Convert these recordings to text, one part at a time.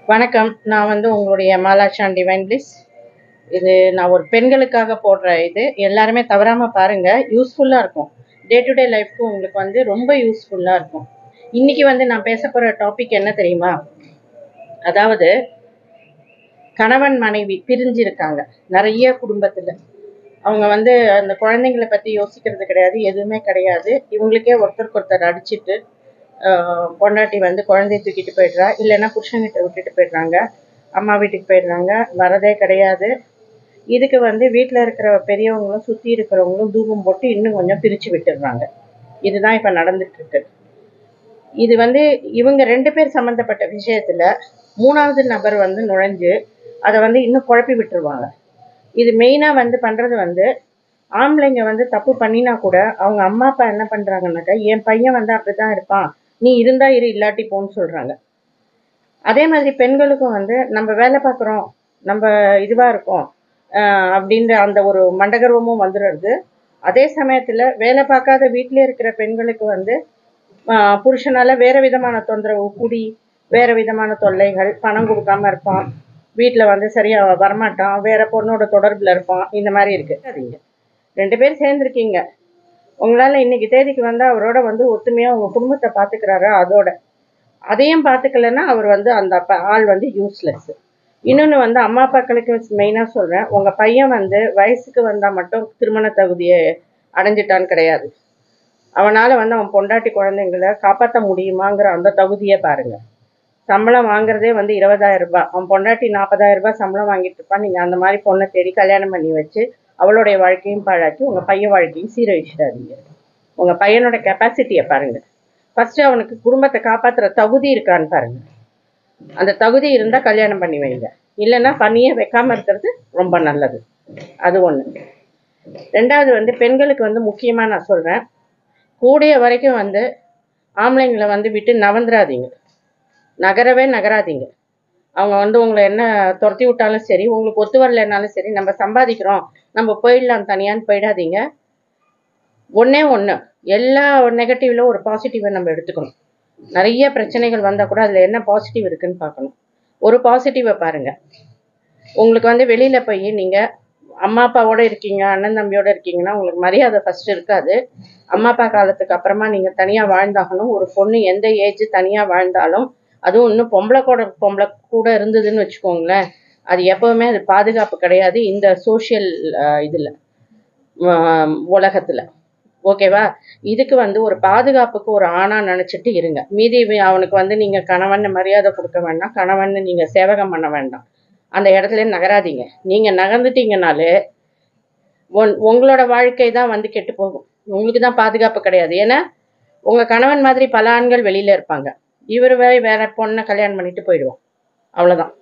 வணக்கம் நான் வந்து உங்களுடைய மாலாஷான் டிவைன் பிளிஸ் இது நான் ஒரு பெண்களுக்காக போடுற இது எல்லாருமே தவறாமல் பாருங்கள் யூஸ்ஃபுல்லாக இருக்கும் டே டு டே லைஃப்க்கு உங்களுக்கு வந்து ரொம்ப யூஸ்ஃபுல்லாக இருக்கும் இன்னைக்கு வந்து நான் பேச போகிற டாபிக் என்ன தெரியுமா அதாவது கணவன் மனைவி பிரிஞ்சிருக்காங்க நிறைய குடும்பத்தில் அவங்க வந்து அந்த குழந்தைங்களை பற்றி யோசிக்கிறது கிடையாது எதுவுமே கிடையாது இவங்களுக்கே ஒருத்தருக்கு ஒருத்தர் அடிச்சிட்டு ஆஹ், பொண்டாட்டி வந்து குழந்தைய தூக்கிட்டு போயிடுறா இல்லைன்னா புருஷன்கிட்ட விட்டுட்டு போயிடுறாங்க அம்மா வீட்டுக்கு போயிடுறாங்க வரதே கிடையாது இதுக்கு வந்து வீட்டில் இருக்கிற பெரியவங்களும் சுற்றி இருக்கிறவங்களும் தூபம் போட்டு இன்னும் கொஞ்சம் பிரித்து விட்டுடுறாங்க இதுதான் இப்போ நடந்துட்டு இருக்கு இது வந்து இவங்க ரெண்டு பேர் சம்மந்தப்பட்ட விஷயத்துல மூணாவது நபர் வந்து நுழைஞ்சு அதை வந்து இன்னும் குழப்பி விட்டுருவாங்க இது மெயினாக வந்து பண்ணுறது வந்து ஆம்பளைங்க வந்து தப்பு பண்ணினா கூட அவங்க அம்மா அப்பா என்ன பண்ணுறாங்கன்னாக்கா என் பையன் வந்து அப்படி தான் இருப்பான் நீ இருந்தா இரு இல்லாட்டி போன்னு சொல்கிறாங்க அதே மாதிரி பெண்களுக்கும் வந்து நம்ம வேலை பார்க்குறோம் நம்ம இதுவாக இருக்கோம் ஆஹ் அப்படின்ற அந்த ஒரு மண்டகர்வமும் வந்துடுறது அதே சமயத்தில் வேலை பார்க்காத வீட்டிலே இருக்கிற பெண்களுக்கு வந்து ஆஹ் புருஷனால வேற விதமான தொந்தரவு குடி வேற விதமான தொல்லைகள் பணம் கொடுக்காம இருப்பான் வீட்டில் வந்து சரியா வரமாட்டான் வேற பொண்ணோட தொடர்பில் இருப்பான் இந்த மாதிரி இருக்கு சரிங்க ரெண்டு பேர் சேர்ந்துருக்கீங்க உங்களால் இன்னைக்கு தேதிக்கு வந்து அவரோட வந்து ஒத்துமையாக உங்கள் குடும்பத்தை பார்த்துக்கிறாரு அதோட அதையும் பார்த்துக்கலன்னா அவர் வந்து அந்த அப்ப ஆள் வந்து யூஸ்லெஸ் இன்னொன்று வந்து அம்மா அப்பாக்களுக்கு மெயினாக சொல்கிறேன் உங்கள் பையன் வந்து வயசுக்கு வந்தால் மட்டும் திருமண தகுதியை அடைஞ்சிட்டான்னு கிடையாது அவனால் வந்து அவன் பொண்டாட்டி குழந்தைங்களை காப்பாற்ற முடியுமாங்கிற அந்த தகுதியை பாருங்க சம்பளம் வாங்குறதே வந்து இருபதாயிரம் ரூபாய் அவன் பொண்டாட்டி நாற்பதாயிரம் ரூபாய் சம்பளம் வாங்கிட்டு இருப்பான் நீங்கள் அந்த மாதிரி பொண்ணை தேடி கல்யாணம் பண்ணி வச்சு அவளுடைய வாழ்க்கையும் பாழாக்கி உங்கள் பையன் வாழ்க்கையும் சீரழிச்சிடாதீங்க உங்கள் பையனோட கெப்பாசிட்டியை பாருங்க ஃபர்ஸ்ட் அவனுக்கு குடும்பத்தை காப்பாற்றுற தகுதி இருக்கான்னு பாருங்க அந்த தகுதி இருந்தால் கல்யாணம் பண்ணி வைங்க இல்லைன்னா பண்ணியே வைக்காம இருக்கிறது ரொம்ப நல்லது அது ஒன்று ரெண்டாவது வந்து பெண்களுக்கு வந்து முக்கியமாக நான் சொல்கிறேன் கூடிய வரைக்கும் வந்து ஆம்பளைங்களை வந்து விட்டு நவந்துடாதீங்க நகரவே நகராதீங்க அவங்க வந்து உங்களை என்ன துரத்தி விட்டாலும் சரி உங்களுக்கு ஒத்து வரலைன்னாலும் சரி நம்ம சம்பாதிக்கிறோம் நம்ம போயிடலாம் தனியான்னு போயிடாதீங்க ஒண்ணே ஒன்று எல்லா நெகட்டிவ்ல ஒரு பாசிட்டிவை நம்ம எடுத்துக்கணும் நிறைய பிரச்சனைகள் வந்தால் கூட அதில் என்ன பாசிட்டிவ் இருக்குன்னு பார்க்கணும் ஒரு பாசிட்டிவை பாருங்க உங்களுக்கு வந்து வெளியில் போய் நீங்கள் அம்மா அப்பாவோட இருக்கீங்க அண்ணன் தம்பியோட இருக்கீங்கன்னா உங்களுக்கு மரியாதை ஃபர்ஸ்ட் இருக்காது அம்மா அப்பா காலத்துக்கு அப்புறமா நீங்கள் தனியாக வாழ்ந்தாகணும் ஒரு பொண்ணு எந்த ஏஜ் தனியாக வாழ்ந்தாலும் அதுவும் இன்னும் பொம்பளை கூட பொம்பளை கூட இருந்ததுன்னு வச்சுக்கோங்களேன் அது எப்பவுமே அது பாதுகாப்பு கிடையாது இந்த சோஷியல் இதில் உலகத்தில் ஓகேவா இதுக்கு வந்து ஒரு பாதுகாப்புக்கு ஒரு ஆணா நினச்சிட்டு இருங்க மீதி வி- அவனுக்கு வந்து நீங்கள் கணவன் மரியாதை கொடுக்க வேண்டாம் கணவன் நீங்கள் சேவகம் பண்ண வேண்டாம் அந்த இடத்துல நகராதீங்க நீங்கள் நகர்ந்துட்டீங்கனாலே உன் உங்களோட வாழ்க்கை தான் வந்து கெட்டு போகும் உங்களுக்கு தான் பாதுகாப்பு கிடையாது ஏன்னா உங்கள் கணவன் மாதிரி பல ஆண்கள் வெளியில் இருப்பாங்க இவர் வே வேற பொண்ணை கல்யாணம் பண்ணிட்டு போயிடுவோம் அவ்வளோதான்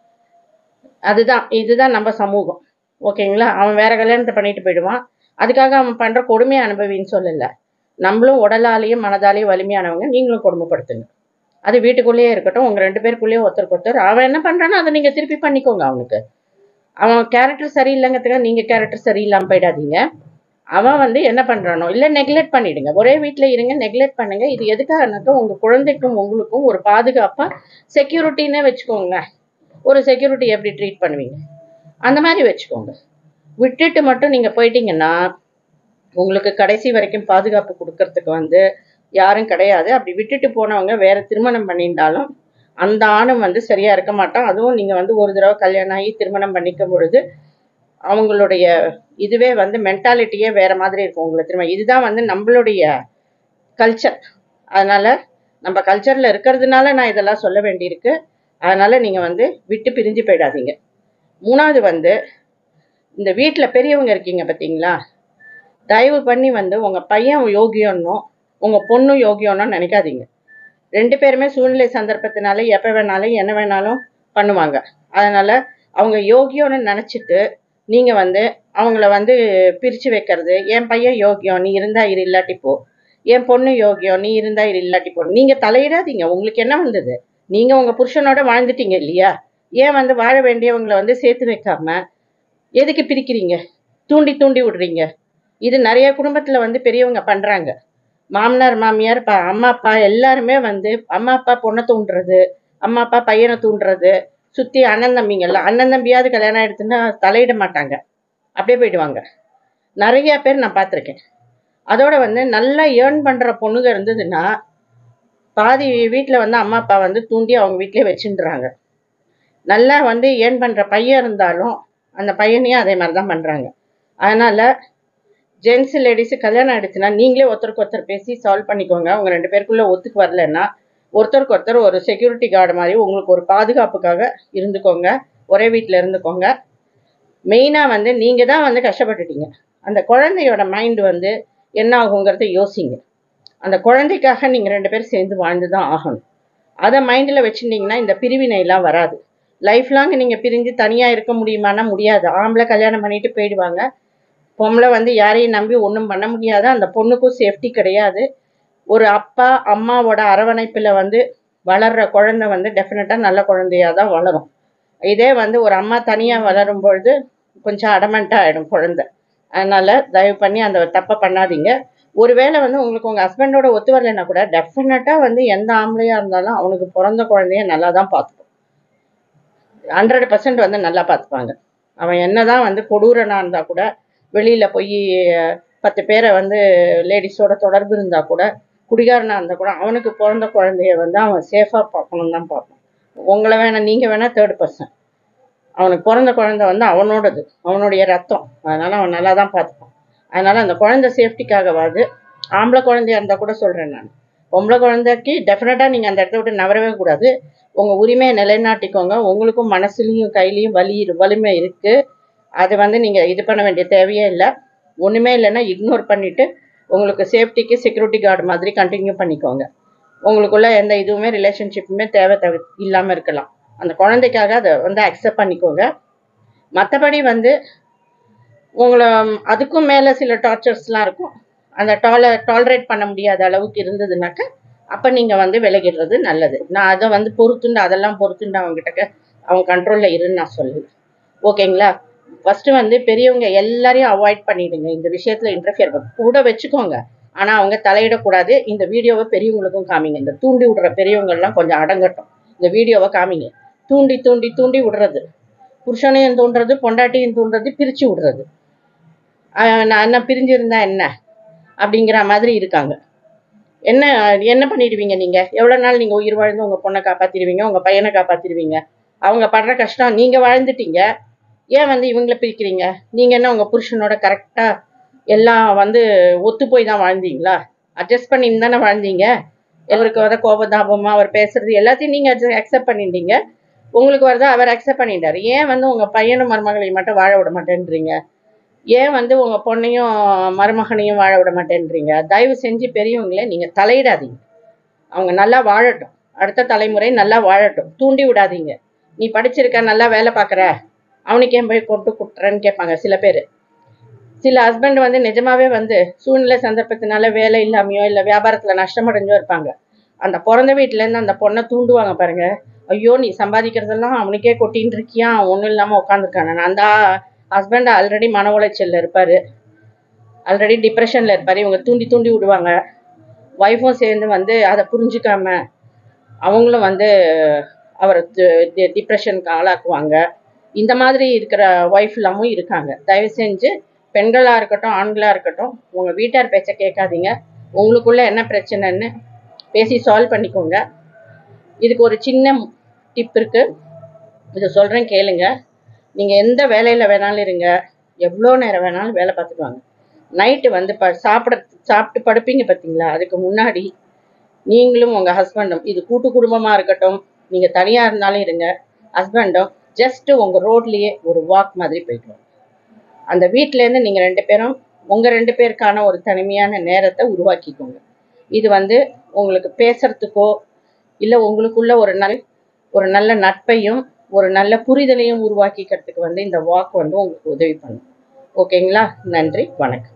அதுதான் இதுதான் நம்ம சமூகம் ஓகேங்களா அவன் வேற கல்யாணத்தை பண்ணிட்டு போயிடுவான் அதுக்காக அவன் பண்ற கொடுமையை அனுபவின்னு சொல்லல நம்மளும் உடலாலேயும் மனதாலேயும் வலிமையானவங்க நீங்களும் கொடுமைப்படுத்துங்க அது வீட்டுக்குள்ளேயே இருக்கட்டும் உங்க ரெண்டு பேருக்குள்ளேயே ஒருத்தருக்கு ஒருத்தர் அவன் என்ன பண்றானோ அதை நீங்க திருப்பி பண்ணிக்கோங்க அவனுக்கு அவன் கேரக்டர் சரியில்லைங்கிறதுக்காக நீங்க கேரக்டர் சரியில்லாம போயிடாதீங்க அவன் வந்து என்ன பண்றானோ இல்ல நெக்லெக்ட் பண்ணிடுங்க ஒரே வீட்ல இருங்க நெக்லெக்ட் பண்ணுங்க இது எதுக்காகனாக்கா உங்க குழந்தைக்கும் உங்களுக்கும் ஒரு பாதுகாப்பா செக்யூரிட்டின்னே வச்சுக்கோங்களேன் ஒரு செக்யூரிட்டி எப்படி ட்ரீட் பண்ணுவீங்க அந்த மாதிரி வச்சுக்கோங்க விட்டுட்டு மட்டும் நீங்க போயிட்டீங்கன்னா உங்களுக்கு கடைசி வரைக்கும் பாதுகாப்பு கொடுக்கறதுக்கு வந்து யாரும் கிடையாது அப்படி விட்டுட்டு போனவங்க வேற திருமணம் பண்ணியிருந்தாலும் அந்த ஆணும் வந்து சரியா இருக்க மாட்டான் அதுவும் நீங்க வந்து ஒரு தடவை கல்யாணம் ஆகி திருமணம் பண்ணிக்கும் பொழுது அவங்களுடைய இதுவே வந்து மென்டாலிட்டியே வேற மாதிரி இருக்கும் உங்களை திரும்ப இதுதான் வந்து நம்மளுடைய கல்ச்சர் அதனால நம்ம கல்ச்சர்ல இருக்கிறதுனால நான் இதெல்லாம் சொல்ல வேண்டியிருக்கு அதனால நீங்க வந்து விட்டு பிரிஞ்சு போயிடாதீங்க மூணாவது வந்து இந்த வீட்டில் பெரியவங்க இருக்கீங்க பார்த்தீங்களா தயவு பண்ணி வந்து உங்க பையன் யோகியம்னோ உங்க பொண்ணு யோகியம்னோ நினைக்காதீங்க ரெண்டு பேருமே சூழ்நிலை சந்தர்ப்பத்தினால எப்போ வேணாலும் என்ன வேணாலும் பண்ணுவாங்க அதனால அவங்க யோகியம்னு நினச்சிட்டு நீங்க வந்து அவங்கள வந்து பிரிச்சு வைக்கிறது என் பையன் யோகியம் நீ இருந்தா இரு இல்லாட்டி போ என் பொண்ணு யோகியம் நீ இருந்தா இரு இல்லாட்டி போ நீங்க தலையிடாதீங்க உங்களுக்கு என்ன வந்தது நீங்க உங்க புருஷனோட வாழ்ந்துட்டீங்க இல்லையா ஏன் வந்து வாழ வேண்டியவங்களை வந்து சேர்த்து வைக்காம எதுக்கு பிரிக்கிறீங்க தூண்டி தூண்டி விடுறீங்க இது நிறைய குடும்பத்துல வந்து பெரியவங்க பண்றாங்க மாமனார் மாமியார் ப- அம்மா அப்பா எல்லாருமே வந்து அம்மா அப்பா பொண்ணை தூண்டுறது அம்மா அப்பா பையனை தூண்டுறது சுற்றி அண்ணன் தம்பிங்கெல்லாம் அண்ணன் தம்பியாவது கல்யாணம் ஆயிடுச்சுன்னா தலையிட மாட்டாங்க அப்படியே போயிடுவாங்க நிறைய பேர் நான் பார்த்துருக்கேன் அதோட வந்து நல்லா ஏர்ன் பண்ணுற பொண்ணுங்க இருந்ததுன்னா பாதி வீட்டில் வந்து அம்மா அப்பா வந்து தூண்டி அவங்க வீட்டிலே வச்சுன்றாங்க நல்லா வந்து ஏர்ன் பண்ணுற பையன் இருந்தாலும் அந்த பையனையும் அதே மாதிரி தான் பண்ணுறாங்க அதனால் ஜென்ஸ் லேடிஸு கல்யாணம் ஆயிடுச்சுன்னா நீங்களே ஒருத்தருக்கு ஒருத்தர் பேசி சால்வ் பண்ணிக்கோங்க உங்கள் ரெண்டு பேருக்குள்ளே ஒத்துக்கு வரலன்னா ஒருத்தருக்கு ஒருத்தர் ஒரு செக்யூரிட்டி கார்டு மாதிரி உங்களுக்கு ஒரு பாதுகாப்புக்காக இருந்துக்கோங்க ஒரே வீட்டில் இருந்துக்கோங்க மெயினாக வந்து நீங்கள் தான் வந்து கஷ்டப்பட்டுட்டீங்க அந்த குழந்தையோட மைண்டு வந்து என்ன ஆகுங்கிறத யோசிங்க அந்த குழந்தைக்காக நீங்கள் ரெண்டு பேரும் சேர்ந்து வாழ்ந்து தான் ஆகணும் அதை மைண்டில் வச்சுருந்தீங்கன்னா இந்த பிரிவினைலாம் வராது லைஃப் லாங் நீங்கள் பிரிஞ்சு தனியாக இருக்க முடியுமானா முடியாது ஆம்பளை கல்யாணம் பண்ணிட்டு போயிடுவாங்க பொம்பளை வந்து யாரையும் நம்பி ஒன்றும் பண்ண முடியாது அந்த பொண்ணுக்கும் சேஃப்டி கிடையாது ஒரு அப்பா அம்மாவோட அரவணைப்பில் வந்து வளர்கிற குழந்தை வந்து டெஃபினட்டாக நல்ல குழந்தையாக தான் வளரும் இதே வந்து ஒரு அம்மா தனியாக வளரும் பொழுது கொஞ்சம் அடமெண்ட்டாக ஆகிடும் குழந்தை அதனால் தயவு பண்ணி அந்த தப்பை பண்ணாதீங்க ஒருவேளை வந்து உங்களுக்கு உங்கள் ஹஸ்பண்டோட ஒத்து வரலைன்னா கூட டெஃபினட்டாக வந்து எந்த ஆம்பளையாக இருந்தாலும் அவனுக்கு பிறந்த குழந்தைய நல்லா தான் பார்த்துக்கும் ஹண்ட்ரட் பர்சன்ட் வந்து நல்லா பார்த்துப்பாங்க அவன் என்னதான் வந்து கொடூரனாக இருந்தால் கூட வெளியில் போய் பத்து பேரை வந்து லேடிஸோட தொடர்பு இருந்தால் கூட குடிகாரனாக இருந்தால் கூட அவனுக்கு பிறந்த குழந்தைய வந்து அவன் சேஃபாக பார்க்கணும் தான் பார்ப்பான் உங்களை வேணால் நீங்கள் வேணால் தேர்ட் பர்சன் அவனுக்கு பிறந்த குழந்தை வந்து அவனோடது அவனுடைய ரத்தம் அதனால் அவன் நல்லா தான் பார்த்துப்பான் அதனால் அந்த குழந்தை சேஃப்டிக்காகவாது ஆம்பளை குழந்தையா இருந்தால் கூட சொல்கிறேன் நான் பொம்பளை குழந்தைக்கு டெஃபினட்டாக நீங்கள் அந்த இடத்த விட்டு நவரவே கூடாது உங்கள் உரிமையை நிலைநாட்டிக்கோங்க உங்களுக்கும் மனசுலையும் கையிலையும் வலி வலிமை இருக்குது அது வந்து நீங்கள் இது பண்ண வேண்டிய தேவையே இல்லை ஒன்றுமே இல்லைன்னா இக்னோர் பண்ணிவிட்டு உங்களுக்கு சேஃப்டிக்கு செக்யூரிட்டி கார்டு மாதிரி கண்டினியூ பண்ணிக்கோங்க உங்களுக்குள்ள எந்த இதுவுமே ரிலேஷன்ஷிப்புமே தேவை தேவை இல்லாமல் இருக்கலாம் அந்த குழந்தைக்காக அதை வந்து அக்செப்ட் பண்ணிக்கோங்க மற்றபடி வந்து உங்களை அதுக்கும் மேலே சில டார்ச்சர்ஸ்லாம் இருக்கும் அந்த டால டாலரேட் பண்ண முடியாத அளவுக்கு இருந்ததுனாக்க அப்போ நீங்கள் வந்து விலகிடுறது நல்லது நான் அதை வந்து பொறுத்துண்டு அதெல்லாம் பொறுத்துண்டு அவங்ககிட்ட அவங்க கண்ட்ரோலில் இருன்னு நான் சொல்லுவேன் ஓகேங்களா ஃபஸ்ட்டு வந்து பெரியவங்க எல்லாரையும் அவாய்ட் பண்ணிடுங்க இந்த விஷயத்தில் இன்டர்ஃபியர் கூட வச்சுக்கோங்க ஆனால் அவங்க தலையிடக்கூடாது இந்த வீடியோவை பெரியவங்களுக்கும் காமிங்க இந்த தூண்டி விடுற பெரியவங்கள்லாம் கொஞ்சம் அடங்கட்டும் இந்த வீடியோவை காமிங்க தூண்டி தூண்டி தூண்டி விடுறது புருஷனையும் தூண்டுறது பொண்டாட்டியும் தூண்டுறது பிரித்து விடுறது நான் என்ன பிரிஞ்சிருந்தா என்ன அப்படிங்கிற மாதிரி இருக்காங்க என்ன என்ன பண்ணிடுவீங்க நீங்கள் எவ்வளோ நாள் நீங்கள் உயிர் வாழ்ந்து உங்கள் பொண்ணை காப்பாற்றிடுவீங்க உங்கள் பையனை காப்பாற்றிடுவீங்க அவங்க படுற கஷ்டம் நீங்கள் வாழ்ந்துட்டீங்க ஏன் வந்து இவங்களை பிரிக்கிறீங்க நீங்கள் என்ன உங்கள் புருஷனோட கரெக்டாக எல்லாம் வந்து ஒத்து போய் தான் வாழ்ந்தீங்களா அட்ஜஸ்ட் பண்ணின்னு தானே வாழ்ந்தீங்க இவருக்கு வர கோபதாபமாக அவர் பேசுறது எல்லாத்தையும் நீங்கள் அக்செப்ட் பண்ணிட்டீங்க உங்களுக்கு வரதா அவர் அக்செப்ட் பண்ணிட்டார் ஏன் வந்து உங்கள் பையனும் மருமகளையும் மட்டும் வாழ விட மாட்டேன்றீங்க ஏன் வந்து உங்கள் பொண்ணையும் மருமகனையும் வாழ விட மாட்டேன்றீங்க தயவு செஞ்சு பெரியவங்களே நீங்கள் தலையிடாதீங்க அவங்க நல்லா வாழட்டும் அடுத்த தலைமுறை நல்லா வாழட்டும் தூண்டி விடாதீங்க நீ படிச்சிருக்க நல்லா வேலை பார்க்குற அவனுக்கு ஏன் போய் கொண்டு குட்டுறன்னு கேட்பாங்க சில பேர் சில ஹஸ்பண்ட் வந்து நிஜமாவே வந்து சூழ்நிலை சந்தர்ப்பத்தினால வேலை இல்லாமையோ இல்லை வியாபாரத்தில் நஷ்டமடைஞ்சோ இருப்பாங்க அந்த பிறந்த வீட்டிலேருந்து அந்த பொண்ணை தூண்டுவாங்க பாருங்க ஐயோ நீ சம்பாதிக்கிறதெல்லாம் அவனுக்கே கொட்டின்னு இருக்கியா ஒன்றும் இல்லாமல் உட்காந்துருக்கானே அந்த ஹஸ்பண்ட் ஆல்ரெடி மன உளைச்சலில் இருப்பார் ஆல்ரெடி டிப்ரெஷனில் இருப்பார் இவங்க தூண்டி தூண்டி விடுவாங்க ஒய்ஃபும் சேர்ந்து வந்து அதை புரிஞ்சுக்காம அவங்களும் வந்து அவரை டிப்ரெஷனுக்கு ஆளாக்குவாங்க இந்த மாதிரி இருக்கிற ஒய்ஃப் எல்லாமும் இருக்காங்க தயவு செஞ்சு பெண்களாக இருக்கட்டும் ஆண்களாக இருக்கட்டும் உங்கள் வீட்டார் பேச்சை கேட்காதீங்க உங்களுக்குள்ள என்ன பிரச்சனைன்னு பேசி சால்வ் பண்ணிக்கோங்க இதுக்கு ஒரு சின்ன டிப் இருக்குது இதை சொல்கிறேன் கேளுங்க நீங்கள் எந்த வேலையில் வேணாலும் இருங்க எவ்வளோ நேரம் வேணாலும் வேலை பார்த்துட்டு வாங்க நைட்டு வந்து ப சாப்பிட சாப்பிட்டு படுப்பீங்க பார்த்தீங்களா அதுக்கு முன்னாடி நீங்களும் உங்கள் ஹஸ்பண்டும் இது கூட்டு குடும்பமாக இருக்கட்டும் நீங்கள் தனியாக இருந்தாலும் இருங்க ஹஸ்பண்டும் ஜஸ்ட்டு உங்கள் ரோட்லேயே ஒரு வாக் மாதிரி போயிட்டு வாங்க அந்த வீட்டிலேருந்து நீங்கள் ரெண்டு பேரும் உங்கள் ரெண்டு பேருக்கான ஒரு தனிமையான நேரத்தை உருவாக்கிக்கோங்க இது வந்து உங்களுக்கு பேசுறதுக்கோ இல்லை உங்களுக்குள்ள ஒரு நல் ஒரு நல்ல நட்பையும் ஒரு நல்ல புரிதலையும் உருவாக்கிக்கிறதுக்கு வந்து இந்த வாக் வந்து உங்களுக்கு உதவி பண்ணும் ஓகேங்களா நன்றி வணக்கம்